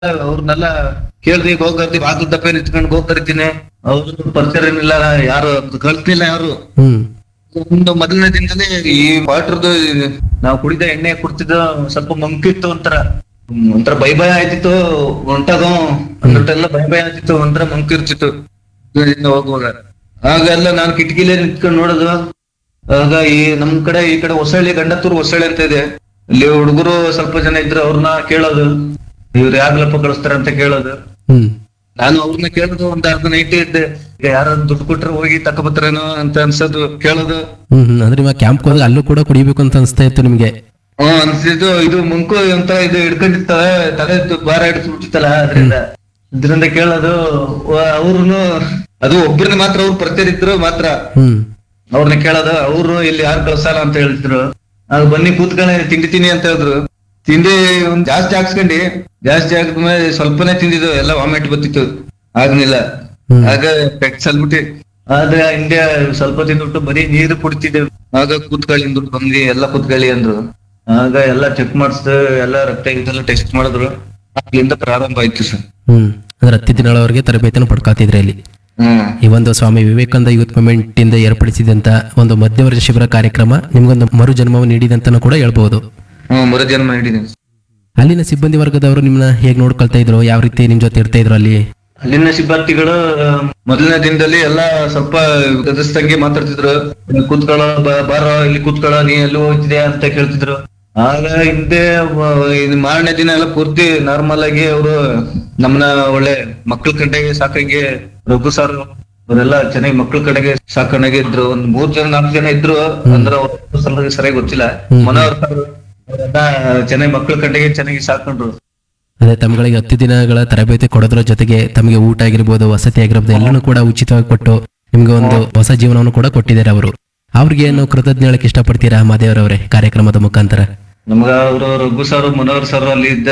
ಅವ್ರನ್ನೆಲ್ಲ ಕೇಳ್ದಿ ಹೋಗರ್ದಿ ಬಾಗಿಲು ದಪ್ಪ ನಿಂತ್ಕೊಂಡು ಹೋಗ್ ಕರಿತೀನಿ ಅವ್ರು ಪರಿಚಯ ಏನಿಲ್ಲ ಯಾರು ಕಳ್ತಿಲ್ಲ ಯಾರು ಹ್ಮ್ ಒಂದು ಮೊದಲನೇ ದಿನದಲ್ಲಿ ಈ ವಾಟರ್ದು ನಾವು ಕುಡಿದ ಎಣ್ಣೆ ಕುಡ್ತಿದ್ದ ಸ್ವಲ್ಪ ಮಂಕಿತ್ತು ಒಂಥರ ಹ್ಮ್, ಒಂಥರ ಭಯ ಭಯ ಆಯ್ತಿತ್ತು ಹೊಂಟಾಗ ಒಂದೊಟ್ಟೆಲ್ಲ ಭಯ ಭಯ ಆಯ್ತಿತ್ತು ಒಂಥರ ಮಂಕಿರ್ತಿತ್ತು ಇಲ್ಲಿಂದ ಹೋಗುವಾಗ ಆಗೆಲ್ಲ ನಾನು ಕಿಟಕಿಲೇ ನಿಂತ್ಕೊಂಡು ನೋಡೋದು ಆಗ ಈ ನಮ್ ಕಡೆ ಈ ಕಡೆ ಹೊಸಳ್ಳಿ ಗಂಡತ್ತೂರು ಹೊಸಳ್ಳಿ ಅಂತ ಇದೆ ಇಲ್ಲಿ ಹುಡುಗರು ಸ್ವಲ್ಪ ಜನ ಇದ್ರು ಅವ್ರನ್ನ ಕೇಳೋದು ಇವ್ರು ಯಾಗ್ಲಪ್ಪ ಕಳಿಸ್ತಾರ ಅಂತ ಕೇಳೋದು ಹ್ಮ್ ನಾನು ಅವ್ರನ್ನ ಕೇಳೋದು ಒಂದ್ ಅರ್ಧ ನೈಟ್ ಇದ್ದೆ ಈಗ ಯಾರಾದ್ರು ದುಡ್ಡು ಕೊಟ್ರೆ ಹೋಗಿ ತಕೊಬತ್ರೇನೋ ಅಂತ ಅನ್ಸೋದು ಕೇಳೋದು ಹ್ಮ್ ಹ್ಮ್ ಅಂದ್ರೆ ಇವಾಗ ಕ್ಯಾಂಪ್ ಹೋದಾಗ ಅಲ್ಲೂ ಕೂಡ ಕುಡಿಬೇಕು ಅಂತ ಅನ್ಸ್ತಾ ಇತ್ತು ನಿಮ್ಗೆ ಹ್ಮ್ ಅನ್ಸಿದ್ದು ಇದು ಮುಂಕು ಒಂಥರ ಇದು ಹಿಡ್ಕೊಂಡಿರ್ತವೆ ತಲೆ ತು- ಭಾರ ಹಿಡಿಸ್ಬಿಟ್ಟಿತ್ತಲ್ಲ ಅದ್ರಿಂದ ಇದ್ರಿಂದ ಕೇಳೋದು ಅವ್ರುನು ಅದು ಒಬ್ಬರನ್ನ ಮಾತ್ರ ಅವ್ರು ಪರಿಚಯ ಮಾತ್ರ ಹ್ಮ್ ಅವ್ರನ್ನ ಕೇಳೋದು ಅವ್ರು ಇಲ್ಲಿ ಯಾರು ಕಳ್ಸಲ್ಲ ಅಂತ ಹೇಳ್ತಿದ್ರು ಆಗ ಬನ್ನಿ ಕೂತ್ಕೊಳ್ಳಿ ತಿಂಡಿ ತಿನ್ನಿ ಅಂತ ಹೇಳಿದ್ರು ತಿಂಡಿ ಒಂದ್ ಜಾಸ್ತಿ ಹಾಕ್ಸ್ಕೊಂಡಿ ಜಾಸ್ತಿ ಹಾಕಿದ್ಮೇಲೆ ಸ್ವಲ್ಪನೇ ತಿಂದಿದ್ದು ಎಲ್ಲ ವಾಮಿಟ್ ಬತ್ತಿತ್ತು ಆಗ್ನಿಲ್ಲ ಹ್ಮ್. ಆಗ ಪೆಟ್ ಸಲ್ಬಿಟ್ಟು ಆದ್ರೆ ಹಿಂದೆ ಸ್ವಲ್ಪ ತಿಂದ್ಬಿಟ್ಟು ಬರೀ ನೀರು ಕುಡಿತಿದ್ದೆ ಆಗ ಕೂತ್ಕೊಳ್ಳಿ ಅಂದ್ರು ಬಂದ್ವಿ ಎಲ್ಲ ಕೂತ್ಕೊಳ್ಳಿ ಅಂದ್ರು ಆಗ ಎಲ್ಲ ಚೆಕ್ ಮಾಡಿಸ್ದು ಎಲ್ಲ ರಕ್ತ ಇದೆಲ್ಲ ಟೆಸ್ಟ್ ಮಾಡಿದ್ರು ಅಲ್ಲಿಂದ ಪ್ರಾರಂಭ ಆಯ್ತು ಸರ್ ಹ್ಮ್ ಅಂದ್ರೆ ಹತ್ತು ದಿನಗಳವರೆಗೆ ತರಬೇತಿಯನ್ನು ಪಡ್ಕೊತಿದ್ರೆ ಇಲ್ಲಿ ಹ್ಮ್ ಈ ಒಂದು ಸ್ವಾಮಿ ವಿವೇಕಾನಂದ ಯೂತ್ ಮೂವ್ಮೆಂಟ್ ಇಂದ ಏರ್ಪಡಿಸಿದಂತ ಒಂದು ಮಧ್ಯವರ್ತಿ ಶಿಬಿರ ಕಾರ್ಯಕ್ರಮ ನಿಮ್ಗೊಂದು ಮರು ಜನ್ಮವನ್ನು ನೀಡಿದಂತನೂ ಕೂಡ ಹೇಳ್ಬಹುದು ಹ್ಮ್ ಮರುಜನ್ಮ ನೀಡಿದ್ದೀನಿ ಅಲ್ಲಿನ ಸಿಬ್ಬಂದಿ ವರ್ಗದವರು ನಿಮ್ನ ಹೇಗ್ ನೋಡ್ಕೊಳ್ತಾ ಇದ್ರು ಯಾವ ರೀತಿ ನಿಮ್ ಜೊತೆ ಇರ್ತಾ ಇದ್ರು ಅಲ್ಲಿ ಅಲ್ಲಿನ ಸಿಬ್ಬಂದಿಗಳು ಮೊದಲನೇ ದಿನದಲ್ಲಿ ಎಲ್ಲ ಸ್ವಲ್ಪ ಗದಸ್ತಂಗೆ ಮಾತಾಡ್ತಿದ್ರು ಕೂತ್ಕೊಳ್ಳೋ ಬ- ಬಾರೋ ಇಲ್ಲಿ ಕೂತ್ಕೊಳ್ಳೋ ನೀ ಎಲ್ಲಿ ಹೋಗ್ತಿದ್ಯಾ ಅಂತ ಕೇಳ್ತಿದ್ರು ಆಗ ಹಿಂದೆ ವ- ಇದು ಮಾರನೇ ದಿನ ಎಲ್ಲ ಪೂರ್ತಿ ನಾರ್ಮಲ್ ಆಗಿ ಅವರು ನಮ್ಮನ್ನ ಒಳ್ಳೆ ಮಕ್ಳ ಕಡೆಗೆ ಸಾಕಂಗೆ ರಘು ಸರ್ ಅವರೆಲ್ಲ ಚೆನ್ನಾಗಿ ಮಕ್ಳ ಕಡೆಗೆ ಸಾಕಣೆಗೆ ಇದ್ರು ಒಂದ್ ಮೂರ್ ಜನ ನಾಲ್ಕು ಜನ ಇದ್ರು ಅಂದ್ರೆ ಅವ್ರ ಸ್ವಲ್ಪ ಸರಿಯಾಗಿ ಗೊತ್ತಿಲ್ಲ ಮನೋಹರ್ ಸರ್ ಅವರೆಲ್ಲ ಚೆನ್ನಾಗಿ ಮಕ್ಳ ಕಡೆಗೆ ಚೆನ್ನಾಗಿ ಸಾಕೊಂಡ್ರು ಅದೇ ತಮ್ಗಳಿಗೆ ಹತ್ತು ದಿನಗಳ ತರಬೇತಿ ಕೊಡೋದ್ರ ಜೊತೆಗೆ ತಮಗೆ ಊಟ ಆಗಿರ್ಬೋದು ವಸತಿ ಆಗಿರ್ಬೋದು ಎಲ್ಲನೂ ಕೂಡ ಉಚಿತವಾಗಿ ಕೊಟ್ಟು ನಿಮ್ಗೆ ಒಂದು ಹೊಸ ಜೀವನವನ್ನು ಕೂಡ ಕೊಟ್ಟಿದ್ದಾರೆ ಅವರು ಅವ್ರಿಗೆ ಏನು ಕೃತಜ್ಞ ಹೇಳಕ್ ಇಷ್ಟಪಡ್ತೀರಾ ಮಾದೇವರವರೇ ಕಾರ್ಯಕ್ರಮದ ಮುಖಾಂತರ ನಮ್ಗ ಅವರು ರಘು ಸರ್ ಮನೋಹರ್ ಸರ್ ಅಲ್ಲಿ ಇದ್ದ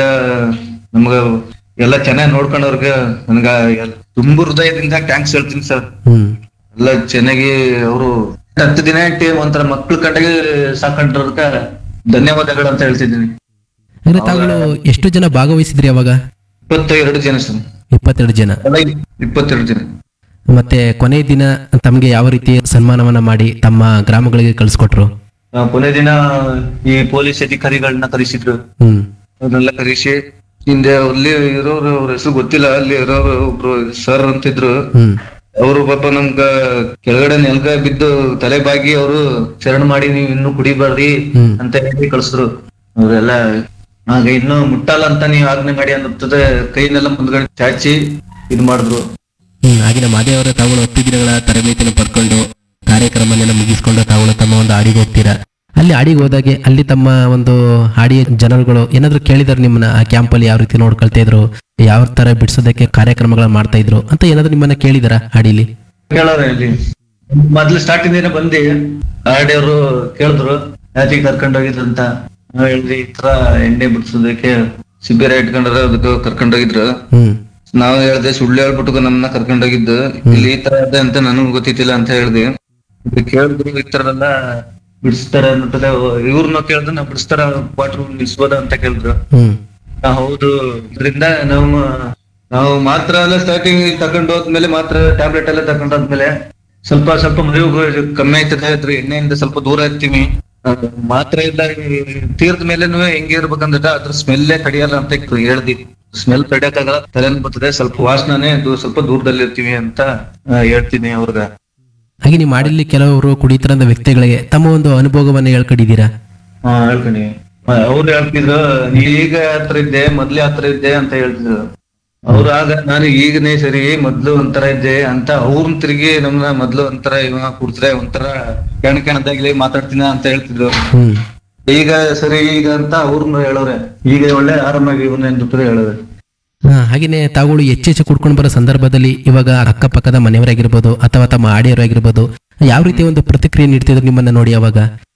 ನಮ್ಗ ಎಲ್ಲ ಚೆನ್ನಾಗಿ ನೋಡ್ಕೊಂಡವ್ರಿಗೆ ನನ್ಗ ಎಲ್- ತುಂಬು ಹೃದಯದಿಂದ ಥ್ಯಾಂಕ್ಸ್ ಹೇಳ್ತೀನಿ ಸರ್ ಹ್ಮ್ ಎಲ್ಲ ಚೆನ್ನಾಗಿ ಅವರು ಹತ್ತು ದಿನ ಟೀಮ್ ಒಂಥರ ಮಕ್ಳ ಕಡೆಗೆ ಸಾಕೊಂಡ್ರದಕ್ಕ ಧನ್ಯವಾದಗಳು ಅಂತ ಹೇಳ್ತಿದ್ದೀನಿ ಅಂದ್ರೆ ತಾವುಗಳು ಎಷ್ಟು ಜನ ಭಾಗವಹಿಸಿದ್ರಿ ಅವಾಗ ಇಪ್ಪತ್ತೆರಡು ಜನ ಸರ್ ಇಪ್ಪತ್ತೆರಡು ಜನ ಎಲ್ಲ ಇಪ್ಪತ್ತೆರಡು ಜನ ಮತ್ತೆ ಕೊನೆ ದಿನ ತಮ್ಗೆ ಯಾವ ರೀತಿ ಸನ್ಮಾನವನ್ನ ಮಾಡಿ ತಮ್ಮ ಗ್ರಾಮಗಳಿಗೆ ಕಳಿಸ್ಕೊಟ್ರು ಆ, ಕೊನೆ ದಿನ ಈ ಪೊಲೀಸ್ ಅಧಿಕಾರಿಗಳನ್ನ ಕರೆಸಿದ್ರು ಹ್ಮ್ ಅವ್ರನ್ನೆಲ್ಲ ಕರೆಸಿ ಹಿಂದೆ ಅಲ್ಲಿ ಇರೋರು ಅವ್ರ ಹೆಸರು ಗೊತ್ತಿಲ್ಲ ಅಲ್ಲಿ ಇರೋರು ಒಬ್ರು ಸರ್ ಅಂತಿದ್ರು ಹ್ಮ್ ಅವರು ಪಾಪ ನಮ್ಗ ಕೆಳಗಡೆ ನೆಲ್ಗ ಬಿದ್ದು ತಲೆ ಬಾಗಿ ಅವರು ಶರಣ ಮಾಡಿ ನೀವ್ ಇನ್ನು ಕುಡಿಬಾರ್ದಿ ಹ್ಮ್. ಅಂತ ಹೇಳಿ ಕಳ್ಸಿದ್ರು ಅವರೆಲ್ಲ ಆಗ ಇನ್ನು ಮುಟ್ಟಲ್ಲ ಅಂತ ನೀವ್ ಆಜ್ಞೆ ಮಾಡಿ ಅನ್ನುತ್ತದೆ ಕೈನೆಲ್ಲ ಮುಂದ್ಗಡೆ ಚಾಚಿ ಇದ್ ಮಾಡಿದ್ರು ಹ್ಮ್ ಆಗಿನ ಮಾದೇವರ ತಾವುಗಳು ಹತ್ತು ದಿನಗಳ ತರಬೇತಿಯನ್ನು ಪಡ್ಕೊಂಡು ಕಾರ್ಯಕ್ರಮನೆಲ್ಲ ಮುಗಿಸ್ಕೊಂಡು ತಾವುಗಳು ತಮ್ಮ ಒಂದು ಹಾಡಿಗೆ ಹೋಗ್ತೀರಾ ಅಲ್ಲಿ ಹಾಡಿಗೆ ಹೋದಾಗೆ ಅಲ್ಲಿ ತಮ್ಮ ಒಂದು ಹಾಡಿಯ ಜನರುಗಳು ಏನಾದ್ರು ಕೇಳಿದಾರೆ ನಿಮ್ಮನ್ನ ಆ ಕ್ಯಾಂಪಲ್ಲಿ ಯಾವ ರೀತಿ ನೋಡ್ಕೊಳ್ತಾ ಇದ್ರು ಯಾವ ತರ ಬಿಡಿಸೋದಕ್ಕೆ ಕಾರ್ಯಕ್ರಮಗಳನ್ನ ಮಾಡ್ತಾ ಇದ್ರು ಅಂತ ಏನಾದ್ರು ನಿಮ್ಮನ್ನ ಕೇಳಿದಾರ ಹಾಡಿಲಿ ಕೇಳೋರ ಇಲ್ಲಿ ಮೊದ್ಲು ಸ್ಟಾರ್ಟಿಂಗ್ ದಿನ ಬಂದಿ ಆಡಿಯವರು ಕೇಳಿದ್ರು ಯಾತಿಗೆ ಕರ್ಕೊಂಡ್ ಹೋಗಿದ್ರು ಅಂತ ನಾವ್ ಹೇಳಿದ್ವಿ ಈ ತರ ಎಣ್ಣೆ ಬಿಡ್ಸೋದಕ್ಕೆ ಶಿಬಿರ ಇಟ್ಕೊಂಡ್ರ ಅದಕ್ಕೆ ಕರ್ಕೊಂಡ್ ಹೋಗಿದ್ರು ಹ್ಮ್ ನಾವ್ ಹೇಳ್ದೆ ಸುಳ್ಳು ಹೇಳ್ಬಿಟ್ಟು ನಮ್ಮನ್ನ ಕರ್ಕೊಂಡ್ ಹೋಗಿದ್ದು ಇಲ್ಲಿ ಈ ತರ ಇದೆ ಅಂತ ನನಗೂ ಗೊತ್ತಿತ್ತಿಲ್ಲ ಅಂತ ಹೇಳ್ದೆ ಇದು ಕೇಳಿದ್ರು ಈ ತರ ಎಲ್ಲ ಬಿಡಿಸ್ತಾರೆ ಅನ್ನುತ್ತದೆ ಇವ್ರನ್ನ ಕೇಳಿದ್ರು ನಾವು ಬಿಡಿಸ್ತಾರ ವಾಟರ್ ನಿಲ್ಸ್ಬೋದ ಅಂತ ಕೇಳಿದ್ರು ಹ್ಮ್ ಆ, ಹೌದು ಇದರಿಂದ ನಾವು ನಾವು ಮಾತ್ರ ಎಲ್ಲ ಸ್ಟಾರ್ಟಿಂಗ್ ತಗೊಂಡು ಹೋದ್ಮೇಲೆ ಮಾತ್ರ ಟ್ಯಾಬ್ಲೆಟ್ ಎಲ್ಲ ತಗೊಂಡು ಹೋದ್ಮೇಲೆ ಸ್ವಲ್ಪ ಸ್ವಲ್ಪ ಮದುವೆ ಕಮ್ಮಿ ಆಯ್ತದೆ ಅದ್ರ ಎಣ್ಣೆಯಿಂದ ಸ್ವಲ್ಪ ದೂರ ಇರ್ತೀವಿ ಆ, ಮಾತ್ರ ಇಲ್ಲ ತೀರ್ದ ಮೇಲೆನೂ ಹೆಂಗೆ ಇರ್ಬೇಕಂದ್ರೆ ಅದ್ರ ಸ್ಮೆಲ್ಲೇ ತಡಿಯಲ್ಲ ಅಂತ ಹೇಳ್ದಿ ಸ್ಮೆಲ್ ತಡಿಯಕ್ಕಾಗಲ್ಲ ತಲೆನೂ ಬರ್ತದೆ ಸ್ವಲ್ಪ ವಾಸನೆ ಸ್ವಲ್ಪ ದೂರದಲ್ಲಿ ಇರ್ತೀವಿ ಅಂತ ಆ, ಹೇಳ್ತೀನಿ ಅವ್ರಿಗೆ ಹಾಗೆ ನೀವು ಮಾಡಿಲ್ಲಿ ಕೆಲವರು ಕುಡಿತರದ ವ್ಯಕ್ತಿಗಳಿಗೆ ತಮ್ಮ ಒಂದು ಅನುಭವವನ್ನ ಹೇಳ್ಕೊಂಡಿದ್ದೀರಾ ಹಾ ಹೇಳ್ತೀನಿ ಅವ್ರು ಹೇಳ್ತಿದ್ರು ನೀ ಈಗ ಹತ್ರ ಇದ್ದೆ ಮೊದ್ಲೇ ಹತ್ರ ಇದ್ದೆ ಅಂತ ಹೇಳ್ತಿದ್ರು ಅವ್ರು ಆಗ ನಾನು ಈಗನೇ ಸರಿ ಮೊದ್ಲು ಒಂಥರ ಇದ್ದೆ ಅಂತ ಅವ್ರನ್ನ ತಿರುಗಿ ನಮ್ನ ಮೊದ್ಲು ಒಂಥರ ಇವ ಕುಡ್ದ್ರೆ ಒಂಥರ ಕೆಣ ಕೆಣದಾಗ್ಲಿ ಮಾತಾಡ್ತೀನ ಅಂತ ಹೇಳ್ತಿದ್ರು ಹ್ಮ್ ಈಗ ಸರಿ ಈಗ ಅಂತ ಅವ್ರನ್ನ ಹೇಳೋರೆ ಈಗ ಒಳ್ಳೆ ಆರಾಮಾಗಿ ಇವನ್ನ ಅಂತ ಹೇಳೋರೆ ಹಾ, ಹಾಗೇನೆ ತಾವುಗಳು ಹೆಚ್ಚೆಚ್ಚು ಕುಡ್ಕೊಂಡು ಬರೋ ಸಂದರ್ಭದಲ್ಲಿ ಇವಾಗ ಅಕ್ಕಪಕ್ಕದ ಮನೆಯವರಾಗಿರ್ಬೋದು ಅಥವಾ ತಮ್ಮ ಆಡಿಯರಾಗಿರ್ಬೋದು ಯಾವ ರೀತಿ ಒಂದು ಪ್ರತಿಕ್ರಿಯೆ ನೀಡ್ತಿದ್ರು ನಿಮ್ಮನ್ನ ನೋಡಿ ಅವಾಗ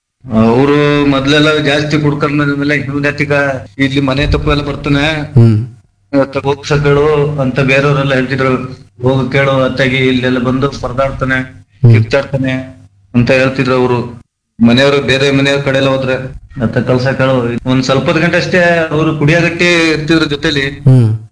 ಅವರು ಮೊದ್ಲೆಲ್ಲ ಜಾಸ್ತಿ ಕುಡ್ಕೊಂಡ್ಮೇಲೆ ಇವನತಿಗ ಇಲ್ಲಿ ಮನೆ ತಪ್ಪು ಎಲ್ಲ ಬರ್ತಾನೆ ಹ್ಮ್ ಹೋಗ್ಸ ಕೇಳು ಅಂತ ಬೇರೆಯವರೆಲ್ಲ ಹೇಳ್ತಿದ್ರು ಹೋಗ ಕೇಳು ಅತ್ತಾಗಿ ಇಲ್ಲೆಲ್ಲ ಬಂದು ಪರದಾಡ್ತಾನೆ ಕಿತ್ತಾಡ್ತಾನೆ ಅಂತ ಹೇಳ್ತಿದ್ರು ಅವರು ಮನೆಯವರು ಬೇರೆ ಮನೆಯವ್ರ ಕಡೆ ಎಲ್ಲ ಹೋದ್ರೆ ಅತ್ತ ಕಳ್ಸ ಕೇಳು ಒಂದ್ ಸ್ವಲ್ಪ ಗಂಟೆ ಅಷ್ಟೇ ಅವ್ರು ಕುಡಿಯೋಗಟ್ಟಿ ಇರ್ತಿದ್ರು ಜೊತೆಲಿ ಹ್ಮ್